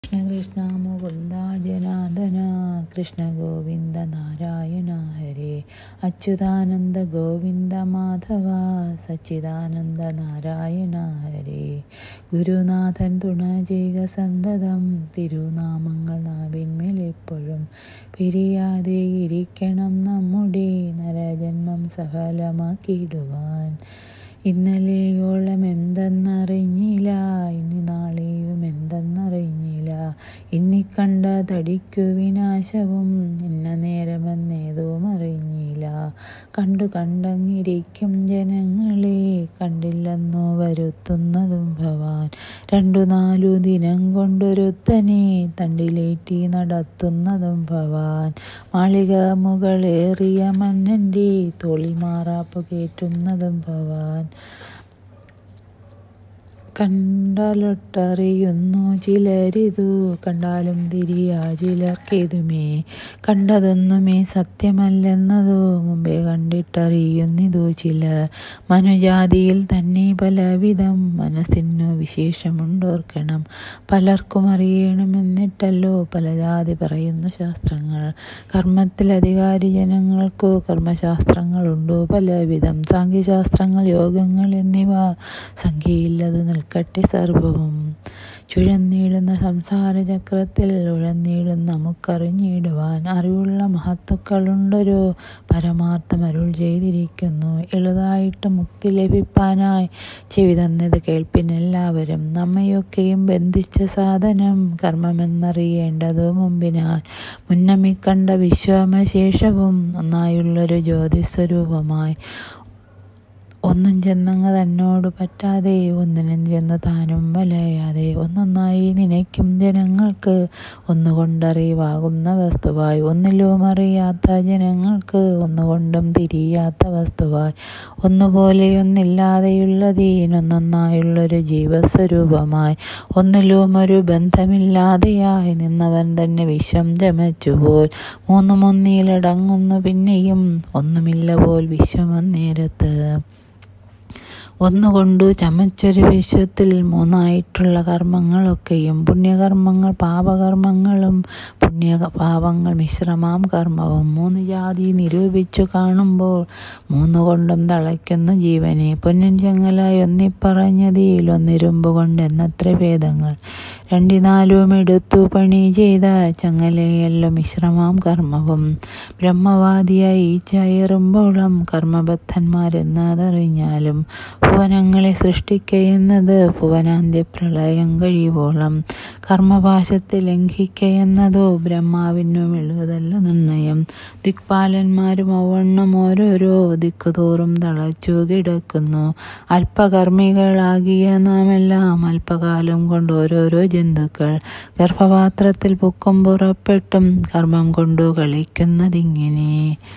കൃഷ്ണ കൃഷ്ണ മുകുന്ദ ജനാർദ്ദന കൃഷ്ണ ഗോവിന്ദ നാരായണ ഹരേ അച്യുതാനന്ദ ഗോവിന്ദ മാധവ സച്ചിദാനന്ദ നാരായണ ഹരേ ഗുരുനാഥൻ തുണ ചെയ്യുക സന്തതം തിരുനാമങ്ങൾ നാവിന്മേൽ എപ്പോഴും പിരിയാതെ ഇരിക്കണം നമ്മുടെ നരജന്മം സഫലമാക്കിയിടുവാൻ ഇന്നലെയോളം എന്തെന്നറിഞ്ഞില്ല ഇനി നാളെയും എന്തെന്നറിഞ്ഞില്ല ഇന്നിക്കണ്ട തടിക്കു വിനാശവും ഇന്ന നേരമെന്നേതും അറിഞ്ഞില്ല കണ്ടു കണ്ടങ്ങിരിക്കും ജനങ്ങളെ കണ്ടില്ലെന്നു വരുത്തുന്നതും ഭവാൻ രണ്ടു നാലു ദിനം കൊണ്ടൊരുത്തനെ തണ്ടിലേറ്റി നടത്തുന്നതും ഭവാൻ മാളിക മുകളേറിയ മന്നൻ്റെ തോളിമാറാപ്പ് കയറ്റുന്നതും ഭവാൻ കണ്ടാലൊട്ടറിയുന്നു ചിലരിതു കണ്ടാലും തിരിയാ ചിലർക്കേതുമേ കണ്ടതൊന്നുമേ സത്യമല്ലെന്നതോ മുമ്പേ കണ്ടിട്ടറിയുന്നിതു ചിലർ മനുജാതിയിൽ തന്നെ പലവിധം മനസ്സിനു വിശേഷമുണ്ടോർക്കണം പലർക്കും അറിയണമെന്നിട്ടല്ലോ പല ജാതി പറയുന്ന ശാസ്ത്രങ്ങൾ കർമ്മത്തിൽ അധികാരി ജനങ്ങൾക്കു കർമ്മശാസ്ത്രങ്ങളുണ്ടോ പലവിധം സാഖ്യശാസ്ത്രങ്ങൾ യോഗങ്ങൾ എന്നിവ സംഖ്യയില്ലത് നിൽക്കട്ടെ സർവവും ചുഴന്നിടുന്ന സംസാര ചക്രത്തിൽ ഉഴന്നിടുന്ന നമുക്കറിഞ്ഞിടുവാൻ അറിവുള്ള മഹത്തുക്കളുണ്ടൊരു പരമാർത്ഥം അരുൾ ചെയ്തിരിക്കുന്നു എളുതായിട്ട് മുക്തി ലഭിപ്പാനായി ചെവി തന്നത് കേൾപ്പിനെല്ലാവരും നമ്മയൊക്കെയും ബന്ധിച്ച സാധനം കർമ്മമെന്നറിയേണ്ടതു മുമ്പിനാൽ മുന്നമിക്കണ്ട വിശ്വാമശേഷവും ഒന്നായുള്ളൊരു ജ്യോതിസ്വരൂപമായി ഒന്നും ചെന്നങ്ങ് തന്നോട് പറ്റാതെ ഒന്നിനും ചെന്ന് താനും വലയാതെ ഒന്നൊന്നായി നനയ്ക്കും ജനങ്ങൾക്ക് ഒന്നുകൊണ്ടറിവാകുന്ന വസ്തുവായി ഒന്നിലും അറിയാത്ത ജനങ്ങൾക്ക് ഒന്നുകൊണ്ടും തിരിയാത്ത വസ്തുവായി ഒന്നുപോലെ ഒന്നില്ലാതെയുള്ളതീനൊന്നൊന്നായുള്ളൊരു ജീവസ്വരൂപമായി ഒന്നിലും ഒരു ബന്ധമില്ലാതെയായി നിന്നവൻ തന്നെ വിശ്വം ചമച്ചുപോൽ മൂന്നും ഒന്നിലടങ്ങുന്നു പിന്നെയും ഒന്നുമില്ല പോൽ വിശ്വം അന്നേരത്ത് ഒന്നുകൊണ്ടു ചമച്ചൊരു വിശ്വത്തിൽ മൂന്നായിട്ടുള്ള കർമ്മങ്ങളൊക്കെയും പുണ്യകർമ്മങ്ങൾ പാപകർമ്മങ്ങളും പുണ്യ പാപങ്ങൾ മിശ്രമാം കർമ്മവും മൂന്ന് ജാതി നിരൂപിച്ചു കാണുമ്പോൾ മൂന്നുകൊണ്ടും തളയ്ക്കുന്നു ജീവനെ പൊന്നിൻ ചങ്ങലായി ഒന്നിപ്പറഞ്ഞതിൽ ഒന്നിരുമ്പ് കൊണ്ട് എന്നത്ര ഭേദങ്ങൾ രണ്ടിനാലും എടുത്തു പണി ചെയ്ത ചങ്ങലയെല്ലാം മിശ്രമാം കർമ്മവും ബ്രഹ്മവാദിയായി ചയറുമ്പോളം കർമ്മബദ്ധന്മാരെന്നതറിഞ്ഞാലും ഭുവനങ്ങളെ സൃഷ്ടിക്കയെന്നത് ഭുവനാന്ത്യ പ്രളയം കഴിയുവോളം കർമ്മപാശത്തെ ലംഘിക്കയെന്നതോ ബ്രഹ്മാവിനും എളുതല്ല നിർണയം ദിക്പാലന്മാരും ഔവണ്ണം ഓരോരോ ദിക്കുതോറും തളച്ചു കിടക്കുന്നു അല്പകർമ്മികളാകിയ നാമെല്ലാം അല്പകാലം കൊണ്ട് ഓരോരോ ജന്തുക്കൾ ഗർഭപാത്രത്തിൽ പൊക്കം പുറപ്പെട്ടും കർമ്മം കൊണ്ടു കളിക്കുന്നതിങ്ങനെ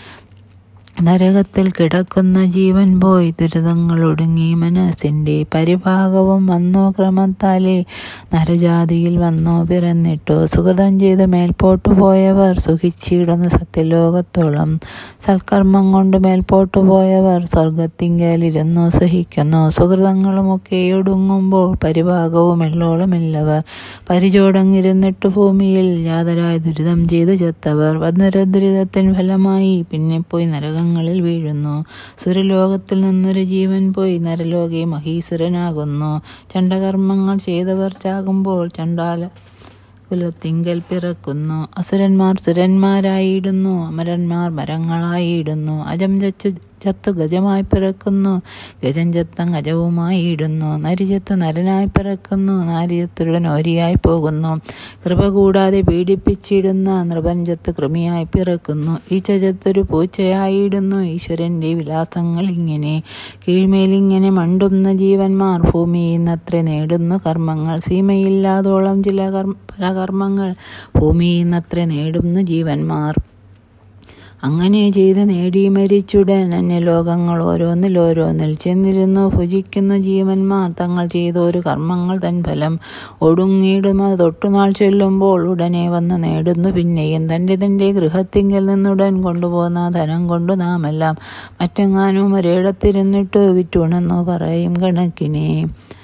നരകത്തിൽ കിടക്കുന്ന ജീവൻ പോയി ദുരിതങ്ങൾ ഒടുങ്ങി മനസ്സിൻ്റെ പരിഭാഗവും വന്നോ ക്രമത്താലേ നരജാതിയിൽ വന്നോ പിറന്നിട്ടോ സുഹൃതം ചെയ്ത് മേൽപോട്ടു പോയവർ സുഖിച്ചിടുന്ന സത്യലോകത്തോളം സൽക്കർമ്മം കൊണ്ട് മേൽപോട്ടു പോയവർ സ്വർഗത്തിങ്കലിരുന്നു സഹിക്കുന്നു സുഹൃതങ്ങളുമൊക്കെ ഒടുങ്ങുമ്പോൾ പരിഭാഗവും എള്ളോളമില്ലവർ പരിചോടങ്ങിരുന്നിട്ട് ഭൂമിയിൽ യാതരായ ദുരിതം ചെയ്തു ചത്തവർ വന്നരദുരിതത്തിൻ ഫലമായി പിന്നെ പോയി നരകം നരകങ്ങളിൽ വീഴുന്നു സുരലോകത്തിൽ നിന്നൊരു ജീവൻ പോയി നരലോകെ മഹീസുരനാകുന്നു ചണ്ടകർമ്മങ്ങൾ ചെയ്തവർ ചാകുമ്പോൾ ചണ്ടാല കുലത്തിങ്കൽ പിറക്കുന്നു അസുരന്മാർ സുരന്മാരായിടുന്നു അമരന്മാർ മരങ്ങളായിടുന്നു അജം ചച്ചു ചത്തു ഗജമായി പിറക്കുന്നു ഗജം ചത്തം ഗജവുമായി ഇടുന്നു നരിചത്തു നരനായി പിറക്കുന്നു നാരിചത്തുരുടൻ ഓരിയായി പോകുന്നു കൃപ കൂടാതെ പീഡിപ്പിച്ചിടുന്ന നൃപഞ്ചത്ത് കൃമിയായി പിറക്കുന്നു ഈച്ച ചത്തൊരു പൂച്ചയായിടുന്നു ഈശ്വരന്റെ വിലാസങ്ങൾ ഇങ്ങനെ കീഴ്മേലിങ്ങനെ മണ്ടുന്ന ജീവന്മാർ ഭൂമിയിൽ നിന്നത്ര നേടുന്നു കർമ്മങ്ങൾ സീമയില്ലാതോളം ചില കർമ്മ പല കർമ്മങ്ങൾ ഭൂമിയിൽ നിന്നത്ര നേടുന്നു ജീവന്മാർ അങ്ങനെ ചെയ്ത് നേടി മരിച്ചുടൻ അന്യലോകങ്ങൾ ഓരോന്നിലോരോന്നിൽ ചെന്നിരുന്നു ഭുജിക്കുന്നു ജീവന്മാർ തങ്ങൾ ചെയ്ത ഒരു കർമ്മങ്ങൾ തൻ ഫലം ഒടുങ്ങിയിടുമ തൊട്ടുനാൾ ചൊല്ലുമ്പോൾ ഉടനെ വന്ന് നേടുന്നു പിന്നെയും തൻ്റെ തൻ്റെ ഗൃഹത്തിങ്കിൽ നിന്നുടൻ കൊണ്ടുപോകുന്ന ധനം കൊണ്ടു നാമെല്ലാം മറ്റെങ്ങാനും ഒരിടത്തിരുന്നിട്ട് വിറ്റുണെന്നു പറയും കണക്കിനെ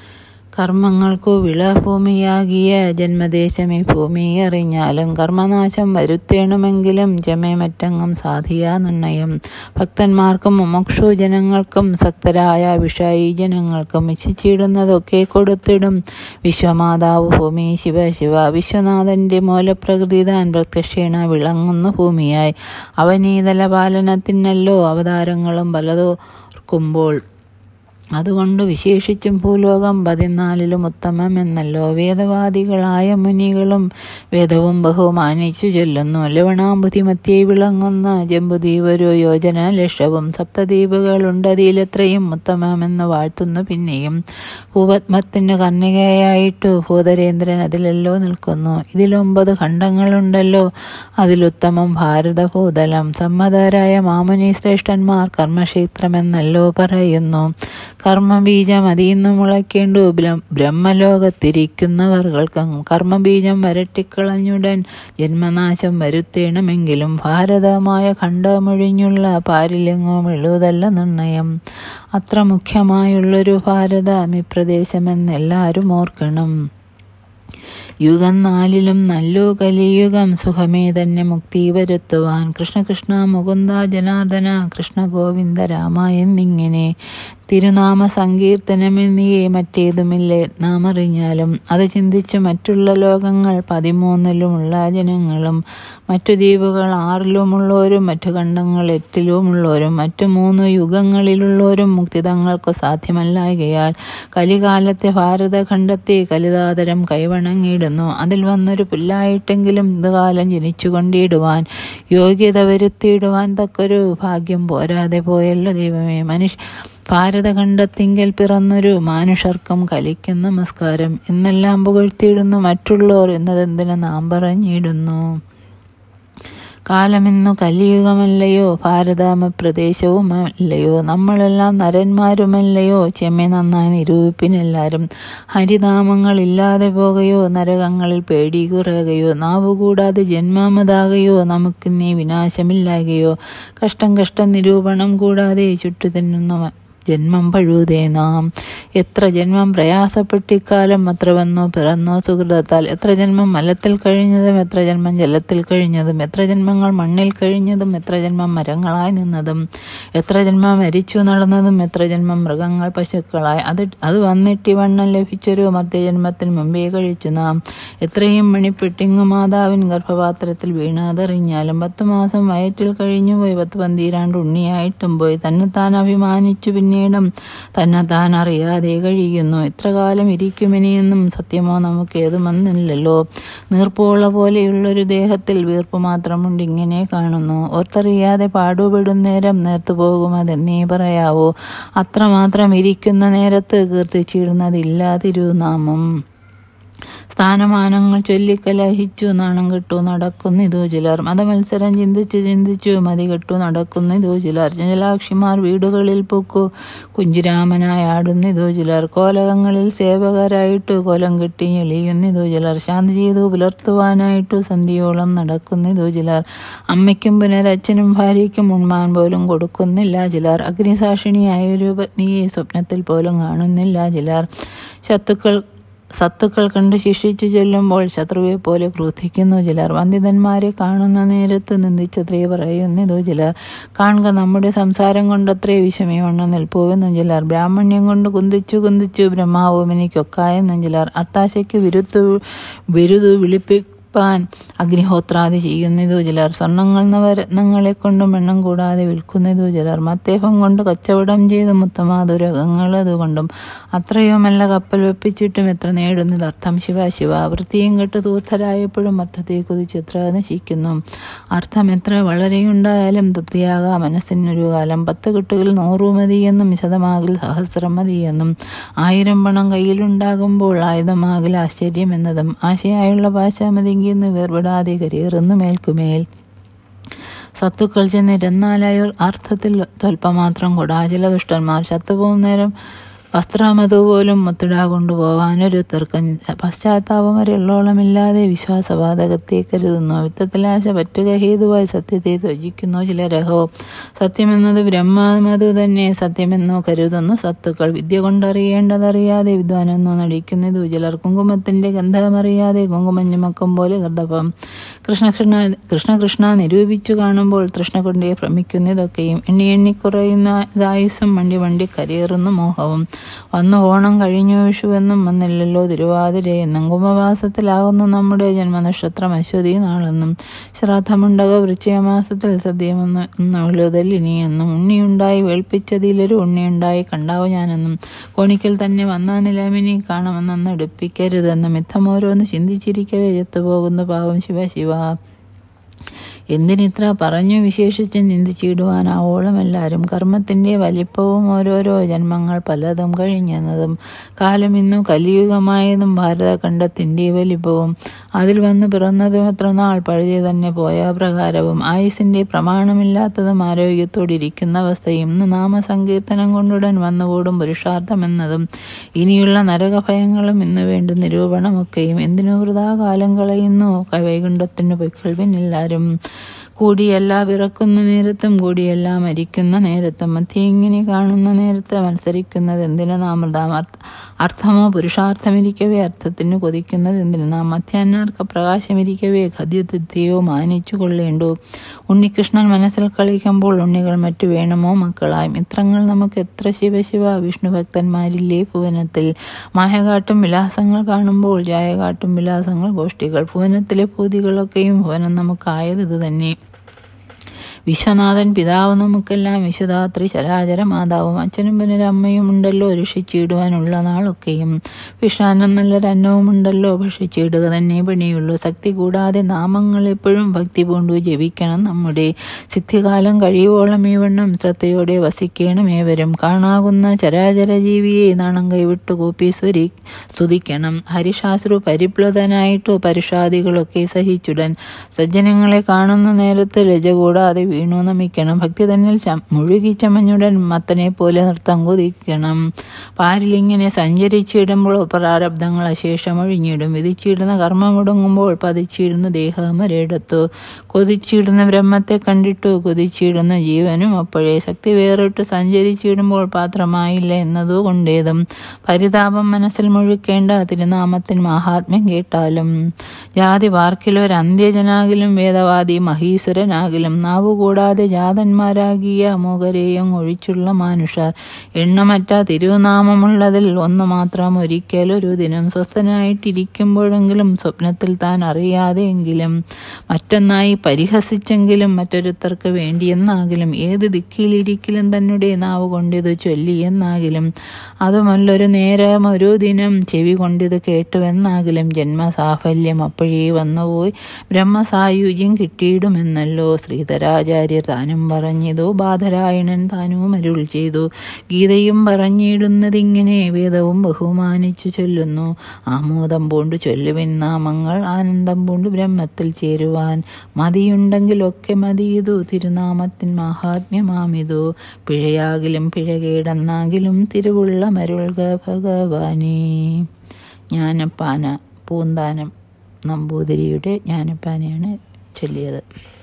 കർമ്മങ്ങൾക്കു വിളഭൂമിയാകിയ ജന്മദേശമി ഭൂമി അറിഞ്ഞാലും കർമ്മനാശം വരുത്തേണമെങ്കിലും ജമേമറ്റങ്ങം സാധിയാ നിർണയം ഭക്തന്മാർക്കും മുമുക്ഷു ജനങ്ങൾക്കും സക്തരായ വിഷായി ജനങ്ങൾക്കും ഇച്ഛിച്ചിടുന്നതൊക്കെ കൊടുത്തിടും വിശ്വമാതാവ് ഭൂമി ശിവ ശിവ വിശ്വനാഥന്റെ മൂലപ്രകൃതി താൻ പ്രത്യക്ഷേണ വിളങ്ങുന്ന ഭൂമിയായി അവനീതല പാലനത്തിനല്ലോ അവതാരങ്ങളും പലതോർക്കുമ്പോൾ അതുകൊണ്ട് വിശേഷിച്ചും ഭൂലോകം പതിനാലിലും ഉത്തമമെന്നല്ലോ വേദവാദികളായ മുനികളും വേദവും ബഹുമാനിച്ചു ചൊല്ലുന്നു ലവണാമ്പുതി മധ്യേ വിളങ്ങുന്ന ജമ്പുദ്വീപൊരു യോജന ലക്ഷവും സപ്തദ്വീപുകളുണ്ടതിലെത്രയും ഉത്തമമെന്ന് വാഴ്ത്തുന്നു പിന്നെയും ഭൂപത്മത്തിന് കന്യകയായിട്ടു ഭൂതരേന്ദ്രൻ അതിലല്ലോ നിൽക്കുന്നു ഇതിലൊമ്പത് ഖണ്ഡങ്ങളുണ്ടല്ലോ അതിലുത്തമം ഭാരതഭൂതലം സമ്മതരായ മാമുനി ശ്രേഷ്ഠന്മാർ കർമ്മക്ഷേത്രമെന്നല്ലോ പറയുന്നു കർമ്മബീജം അതിന്ന് മുളയ്ക്കേണ്ടു ബ്രഹ്മലോകത്തിരിക്കുന്നവർകൾക്കും കർമ്മബീജം വരട്ടിക്കളഞ്ഞുടൻ ജന്മനാശം വരുത്തേണമെങ്കിലും ഭാരതമായ ഖണ്ഡമൊഴിഞ്ഞുള്ള പാരിലെങ്ങും എഴുതല്ല നിർണയം അത്ര മുഖ്യമായുള്ളൊരു ഭാരതമി പ്രദേശമെന്നെല്ലാവരും ഓർക്കണം യുഗം നാലിലും നല്ലു കലിയുഗം സുഖമേ തന്നെ മുക്തി വരുത്തുവാൻ കൃഷ്ണകൃഷ്ണ മുകുന്ദ ജനാർദ്ദന കൃഷ്ണ ഗോവിന്ദ രാമ എന്നിങ്ങനെ തിരുനാമ സങ്കീർത്തനമെന്നിയേ മറ്റേതുമില്ലേ നാം അറിഞ്ഞാലും അത് ചിന്തിച്ചു മറ്റുള്ള ലോകങ്ങൾ പതിമൂന്നിലുമുള്ള ജനങ്ങളും മറ്റു ദ്വീപുകൾ ആറിലുമുള്ളവരും മറ്റു ഖണ്ഡങ്ങൾ എട്ടിലുമുള്ളവരും മറ്റു മൂന്ന് യുഗങ്ങളിലുള്ളവരും മുക്തി തങ്ങൾക്ക് സാധ്യമല്ലായകയാൽ കലികാലത്തെ ഭാരതഖണ്ഡത്തെ കലിതാതരം കൈവണങ്ങിയിടുന്നു അതിൽ വന്നൊരു പുല്ലായിട്ടെങ്കിലും ഇതുകാലം ജനിച്ചുകൊണ്ടിടുവാൻ യോഗ്യത വരുത്തിയിടുവാൻ തക്കൊരു ഭാഗ്യം പോരാതെ പോയല്ലോ ദൈവമേ മനുഷ്യ ഭാരതഖണ്ഡത്തിങ്കൽ പിറന്നൊരു മാനുഷർക്കും കലിക്കും നമസ്കാരം എന്നെല്ലാം പുകഴ്ത്തിയിടുന്നു മറ്റുള്ളവർ എന്നതെന്തിനു നാം പറഞ്ഞിടുന്നു കാലമെന്നു കലിയുഗമല്ലയോ ഭാരതാമ പ്രദേശവുമല്ലയോ നമ്മളെല്ലാം നരന്മാരുമല്ലയോ ചെമ്മെ നന്നായി നിരൂപിപ്പിനെല്ലാരും ഹരിനാമങ്ങൾ ഇല്ലാതെ പോകയോ നരകങ്ങളിൽ പേടി കുറയുകയോ നാവ് കൂടാതെ ജന്മാമതാകയോ നമുക്ക് നീ വിനാശമില്ലാകയോ കഷ്ടം കഷ്ടം നിരൂപണം കൂടാതെ ചുറ്റു തിന്നുന്ന ജന്മം പഴുതേ നാം എത്ര ജന്മം പ്രയാസപ്പെട്ടിക്കാലം അത്ര വന്നോ പിറന്നോ സുഹൃതത്താൽ എത്ര ജന്മം മലത്തിൽ കഴിഞ്ഞതും എത്ര ജന്മം ജലത്തിൽ കഴിഞ്ഞതും എത്ര ജന്മങ്ങൾ മണ്ണിൽ കഴിഞ്ഞതും എത്ര ജന്മം മരങ്ങളായി നിന്നതും എത്ര ജന്മം മരിച്ചു നടന്നതും എത്ര ജന്മം മൃഗങ്ങൾ പശുക്കളായി അത് അത് വന്നിട്ട് വണ്ണം ലഭിച്ചൊരു മധ്യജന്മത്തിൽ മുമ്പേ കഴിച്ചു നാം എത്രയും മണിപ്പെട്ടിങ്ങു മാതാവിൻ ഗർഭപാത്രത്തിൽ വീണാതറിഞ്ഞാലും പത്തു മാസം വയറ്റിൽ കഴിഞ്ഞു പോയി പത്ത് പന്തീരാണ്ട് ഉണ്ണിയായിട്ടും പോയി തന്നെത്താൻ അഭിമാനിച്ചു പിന്നീടും തന്നെത്താൻ അറിയാതെ കഴിയുന്നു എത്ര കാലം ഇരിക്കുമെനിയെന്നും സത്യമോ നമുക്ക് ഏതുമെന്നില്ലല്ലോ നീർപ്പോള പോലെയുള്ളൊരു ദേഹത്തിൽ വീർപ്പ് മാത്രമുണ്ട് ഇങ്ങനെ കാണുന്നു ഓർത്തറിയാതെ പാടുപെടും നേരം നേർത്തു പോകുമതെന്നേ പറയാവോ അത്രമാത്രം ഇരിക്കുന്ന നേരത്ത് കീർത്തിച്ചിടുന്നതില്ല തിരുനാമം സ്ഥാനമാനങ്ങൾ ചൊല്ലിക്കലഹിച്ചു നാണം കെട്ടു നടക്കുന്നിതു ചിലർ മതമത്സരം ചിന്തിച്ചു ചിന്തിച്ചു മതി കെട്ടു നടക്കുന്നിതു ചിലർ ജലാക്ഷിമാർ വീടുകളിൽ പൊക്കു കുഞ്ചിരാമനായി ആടുന്നിതു ചിലർ കോലകങ്ങളിൽ സേവകരായിട്ടു കോലം കെട്ടി എളിയുന്നിതു ചിലർ ശാന്തി ചെയ്തു പുലർത്തുവാനായിട്ടു സന്ധ്യയോളം നടക്കുന്നിതു ചിലർ അമ്മയ്ക്കും പുനരച്ഛനും ഭാര്യയ്ക്കും ഉണ്മാൻ പോലും കൊടുക്കുന്നില്ല ചിലർ അഗ്നിസാക്ഷിണിയായ ഒരു പത്നിയെ സ്വപ്നത്തിൽ പോലും കാണുന്നില്ല ചിലർ ശത്രുക്കൾ സത്തുക്കൾ കണ്ട് ശിക്ഷിച്ചു ചെല്ലുമ്പോൾ ശത്രുവെ പോലെ ക്രോധിക്കുന്നു ചിലർ വന്ദിതന്മാരെ കാണുന്ന നേരത്ത് നിന്ദിച്ചത്രേ പറയുന്നിതു ചിലർ കാണുക നമ്മുടെ സംസാരം കൊണ്ടത്രേ വിഷമയവണ്ണം നിൽപ്പുവെന്നും ചിലർ ബ്രാഹ്മണ്യം കൊണ്ട് കുന്തിച്ചു കുന്തിച്ചു ബ്രഹ്മാവും എനിക്കൊക്കായെന്നും ചിലർ അത്താശയ്ക്ക് വിരുത്തു ബിരുദു വിളിപ്പി പാൻ അഗ്നിഹോത്രാദി ചെയ്യുന്നതു ചിലർ സ്വർണ്ണങ്ങൾ നവരത്നങ്ങളെ കൊണ്ടും എണ്ണം കൂടാതെ വിൽക്കുന്നതു ചിലർ മത്തേഹം കൊണ്ട് കച്ചവടം ചെയ്ത് മുത്തമാതുരകങ്ങൾ അതുകൊണ്ടും അത്രയുമല്ല കപ്പൽ വെപ്പിച്ചിട്ടും എത്ര നേടുന്നത് അർത്ഥം ശിവ ശിവ വൃത്തിയും കെട്ട് തൂർത്തരായപ്പോഴും അർത്ഥത്തെ കുതിച്ച് എത്ര നശിക്കുന്നു അർത്ഥം എത്ര വളരെയുണ്ടായാലും തൃപ്തിയാകാ മനസ്സിനൊരു കാലം പത്ത് കെട്ടുകൾ നൂറു മതിയെന്നും ശതമാകിൽ സഹസ്രം മതിയെന്നും ആയിരം പണം കയ്യിലുണ്ടാകുമ്പോൾ ആയുധമാകിൽ ആശ്ചര്യം എന്നതും ആശയായുള്ള ഭാഷാമതി എന്ന് വേർപെടാതെ കരയേറുന്നു മേൽക്കുമേൽ സത്തുക്കൾ ചെന്നിരുന്നാലായോ അർത്ഥത്തിൽ സ്വല്പമാത്രം കൊടാചില ദുഷ്ടന്മാർ ചത്തുപോകും നേരം വസ്ത്രമതു പോലും മുത്തിടാ കൊണ്ടുപോവാനൊരുത്തർക്കും പശ്ചാത്താപം വരെയുള്ളോളമില്ലാതെ വിശ്വാസവാതകത്തെ കരുതുന്നു വിത്തത്തിലാശ പറ്റുക ഹേതുവായി സത്യത്തെ ത്യജിക്കുന്നു ചിലരഹോ സത്യമെന്നത് ബ്രഹ്മമതു തന്നെ സത്യമെന്നോ കരുതുന്നു സത്തുക്കൾ വിദ്യ കൊണ്ടറിയേണ്ടതറിയാതെ വിദ്വാനെന്നോ നടിക്കുന്നത് ചിലർ കുങ്കുമത്തിന്റെ ഗന്ധമറിയാതെ കുങ്കുമം ചുമക്കും പോലെ ഗർദഭം കൃഷ്ണകൃഷ്ണ കൃഷ്ണകൃഷ്ണ നിരൂപിച്ചു കാണുമ്പോൾ തൃഷ്ണ കൊണ്ടേ ഭ്രമിക്കുന്നതൊക്കെയും എണ്ണി എണ്ണി കുറയുന്ന ഇതായുസ്സും വണ്ടി വണ്ടി കരയേറുന്നു മോഹവും വന്നു ഓണം കഴിഞ്ഞു വിഷുവെന്നും വന്നില്ലല്ലോ തിരുവാതിരയെന്നും കുംഭമാസത്തിലാകുന്നു നമ്മുടെ ജന്മനക്ഷത്രം അശ്വതി നാളെന്നും ശ്രാദ്ധമുണ്ടക വൃശ്ചികമാസത്തിൽ സദ്യമെന്ന് എന്നുള്ളതിൽ ഇനിയെന്നും ഉണ്ണിയുണ്ടായി വേൾപ്പിച്ചതിലൊരു ഉണ്ണിയുണ്ടായി കണ്ടാവു ഞാനെന്നും കോണിക്കൽ തന്നെ വന്ന നിലമിനി കാണുമെന്നന്ന് എടുപ്പിക്കരുതെന്നും മിഥമോരോന്ന് ചിന്തിച്ചിരിക്കവേ ചെത്തുപോകുന്നു പാവം ശിവ ശിവ എന്തിനിത്ര പറഞ്ഞു വിശേഷിച്ച് നിന്ദിച്ചിടുവാനാവോളം എല്ലാവരും കർമ്മത്തിൻ്റെ വലിപ്പവും ഓരോരോ ജന്മങ്ങൾ പലതും കഴിഞ്ഞെന്നതും കാലം ഇന്നു കലിയുഗമായതും ഭാരതഖണ്ഡത്തിൻ്റെ വലിപ്പവും അതിൽ വന്നു പിറന്നതും എത്ര നാൾ പഴയ തന്നെ പോയ പ്രകാരവും ആയുസിൻ്റെ പ്രമാണമില്ലാത്തതും ആരോഗ്യത്തോടിരിക്കുന്ന അവസ്ഥയും ഇന്ന് നാമസങ്കീർത്തനം കൊണ്ടുടൻ വന്നുകൂടും പുരുഷാർത്ഥമെന്നതും ഇനിയുള്ള നരകഭയങ്ങളും ഇന്ന് വേണ്ട നിരൂപണമൊക്കെയും എന്തിനു വൃതാ കാലം കളയുന്നു വൈകുണ്ഠത്തിന് പൊയ്ക്കൊള്ളിനെല്ലാവരും കൂടിയല്ല വിറക്കുന്ന നേരത്തും കൂടിയല്ല മരിക്കുന്ന നേരത്തും മധ്യ ഇങ്ങനെ കാണുന്ന നേരത്ത് മത്സരിക്കുന്നത് എന്തിനു നാം അർത്ഥമോ പുരുഷാർത്ഥമിരിക്കവേ അർത്ഥത്തിന് കൊതിക്കുന്നത് എന്തിനു നാം മധ്യാന്നാർക്ക പ്രകാശമിരിക്കവേ ഖദ്യതിഥ്യയോ മാനിച്ചു കൊള്ളേണ്ടു ഉണ്ണികൃഷ്ണൻ മനസ്സിൽ കളിക്കുമ്പോൾ ഉണ്ണികൾ മറ്റു വേണമോ മക്കളായി മിത്രങ്ങൾ നമുക്ക് എത്ര ശിവശിവ വിഷ്ണു ഭക്തന്മാരില്ലേ ഭുവനത്തിൽ മായകാട്ടും വിലാസങ്ങൾ കാണുമ്പോൾ ജായകാട്ടും വിലാസങ്ങൾ ഗോഷ്ഠികൾ ഭുവനത്തിലെ പൂതികളൊക്കെയും ഭുവനം നമുക്കായത് ഇത് തന്നെ വിശ്വനാഥൻ പിതാവ് നമുക്കെല്ലാം വിശുധാത്രി ചരാചര മാതാവും അച്ഛനും പുനരമ്മയും ഉണ്ടല്ലോ രക്ഷിച്ചിടുവാനുള്ള നാളൊക്കെയും വിഷാനം നല്ലൊരന്നവും ഉണ്ടല്ലോ ഭക്ഷിച്ചിടുക തന്നെ പണിയുള്ളൂ ശക്തി കൂടാതെ നാമങ്ങൾ എപ്പോഴും ഭക്തി പൂണ്ടു ജപിക്കണം നമ്മുടെ സിദ്ധികാലം കഴിയുവോളം ഈ വണ്ണം ശ്രദ്ധയോടെ വസിക്കണം ഏവരും കാണാകുന്ന ചരാചര ജീവിയെ നാണം കൈവിട്ടു കൂപ്പി സ്വരി സ്തുതിക്കണം ഹരിശാസ്ത്രു പരിപ്ലുതനായിട്ടു പരുഷാദികളൊക്കെ സഹിച്ചുടൻ സജ്ജനങ്ങളെ കാണുന്ന നേരത്ത് ലജ കൂടാതെ വീണു നമിക്കണം ഭക്തി തന്നിൽ മുഴുകി ചമഞ്ഞുടൻ മത്തനെ പോലെ നൃത്തം കൊതിക്കണം പാരിലിങ്ങനെ സഞ്ചരിച്ചിടുമ്പോൾ പ്രാരബ്ധങ്ങൾ അശേഷം ഒഴിഞ്ഞിടും വിധിച്ചിടുന്ന കർമ്മം മുടങ്ങുമ്പോൾ പതിച്ചിടുന്ന ദേഹമരയിടത്തു കൊതിച്ചിടുന്ന ബ്രഹ്മത്തെ കണ്ടിട്ടു കൊതിച്ചിടുന്ന ജീവനും അപ്പോഴേ ശക്തി വേറിട്ട് സഞ്ചരിച്ചിടുമ്പോൾ പാത്രമായില്ല എന്നതു കൊണ്ടേതും പരിതാപം മനസ്സിൽ മുഴുക്കേണ്ട തിരുനാമത്തിന് മഹാത്മ്യം കേട്ടാലും ജാതി പാർക്കിലൊരു അന്ത്യജനാകിലും വേദവാദി മഹീശ്വരനാകിലും നാവു കൂടാതെ ജാതന്മാരാകിയ മോകരെയും ഒഴിച്ചുള്ള മനുഷ്യർ എണ്ണമറ്റ തിരുനാമമുള്ളതിൽ ഒന്ന് മാത്രം ഒരിക്കലൊരു ദിനം സ്വസ്ഥനായിട്ടിരിക്കുമ്പോഴെങ്കിലും സ്വപ്നത്തിൽ താൻ അറിയാതെയെങ്കിലും മറ്റൊന്നായി പരിഹസിച്ചെങ്കിലും മറ്റൊരുത്തർക്ക് വേണ്ടിയെന്നാകിലും ഏത് ദിക്കിലിരിക്കലും തന്നെ നാവ് കൊണ്ടിത് ചൊല്ലിയെന്നാകിലും അതുമല്ലൊരു നേരം ഒരു ദിനം ചെവി കൊണ്ടിത് കേട്ടുവെന്നാകിലും ജന്മസാഫല്യം അപ്പോഴേ വന്നുപോയി ബ്രഹ്മസായുജ്യം കിട്ടിയിടുമെന്നല്ലോ ശ്രീധരാചാര്യർ താനും പറഞ്ഞിതു ബാധരായണൻ താനും അരുൾ ചെയ്തു ഗീതയും പറഞ്ഞിടുന്നതിങ്ങനെ വേദവും ബഹുമാനിച്ചു ചൊല്ലുന്നു ആമോദം പൂണ്ടു ചൊല്ലുവിൻ നാമങ്ങൾ ആനന്ദം പൂണ്ടു ബ്രഹ്മത്തിൽ ചേരുവാൻ മതിയുണ്ടെങ്കിലൊക്കെ മതിയതു തിരുനാമത്തിൻ മഹാത്മ്യമാമിതു പിഴയാകിലും പിഴകേടെന്നാകിലും തിരുവുള്ള മരുൾക ഭഗവാനേ ജ്ഞാനപ്പാന പൂന്താനം നമ്പൂതിരിയുടെ ജ്ഞാനപ്പാനയാണ് ചൊല്ലിയത്